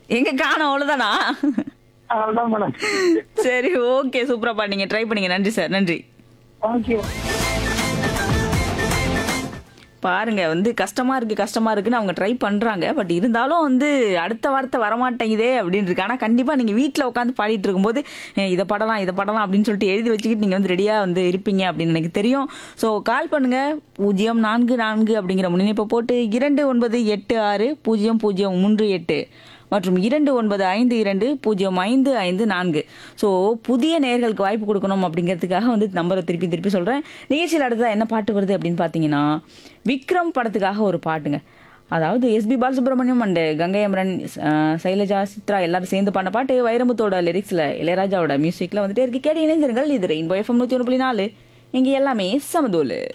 எங்க காணோம் அவ்வளவுதானா அவ்வளவுதான் மேடம் சரி ஓகே சூப்பரா பாடிங்க ட்ரை பண்ணீங்க நன்றி சார் நன்றி ஓகே பாருங்க வந்து கஷ்டமா இருக்கு கஷ்டமா இருக்குன்னு அவங்க ட்ரை பண்றாங்க பட் இருந்தாலும் வந்து அடுத்த வார்த்தை வரமாட்டேங்குதே அப்படின்னு இருக்கு ஆனா கண்டிப்பா நீங்க வீட்ல உட்காந்து பாடிட்டு இருக்கும்போது "ஏய், இதை படலாம் இதை படலாம் அப்படின்னு சொல்லிட்டு எழுதி வச்சுக்கிட்டு நீங்க வந்து ரெடியா வந்து இருப்பீங்க அப்படின்னு எனக்கு தெரியும் ஸோ கால் பண்ணுங்க பூஜ்ஜியம் நான்கு நான்கு அப்படிங்கிற முன்னிணைப்பை போட்டு இரண்டு ஒன்பது எட்டு ஆறு பூஜ்ஜியம் பூஜ்ஜியம் மூன்று எட்டு மற்றும் இரண்டு ஒன்பது ஐந்து இரண்டு பூஜ்ஜியம் ஐந்து ஐந்து நான்கு ஸோ புதிய நேயர்களுக்கு வாய்ப்பு கொடுக்கணும் அப்படிங்கிறதுக்காக வந்து நம்பரை திருப்பி திருப்பி சொல்கிறேன் நிகழ்ச்சியில் அடுத்ததா என்ன பாட்டு வருது அப்படின்னு பார்த்தீங்கன்னா விக்ரம் படத்துக்காக ஒரு பாட்டுங்க அதாவது எஸ்பி பாலசுப்ரமணியம் அண்ட் கங்கை அமரன் அஹ், சைலஜா சித்ரா எல்லாரும் சேர்ந்து பண்ண பாட்டு வைரமுத்தோட லிரிக்ஸில் இளையராஜாவோட மியூசிக்கில் வந்துட்டே இருக்கு கேட்டு இணைஞ்சிருங்கள் இது ரெயின்போ எஃப்எம் நூற்றி ஒன்று புள்ளி நாலு இங்கே எல்லாமே சமதூலு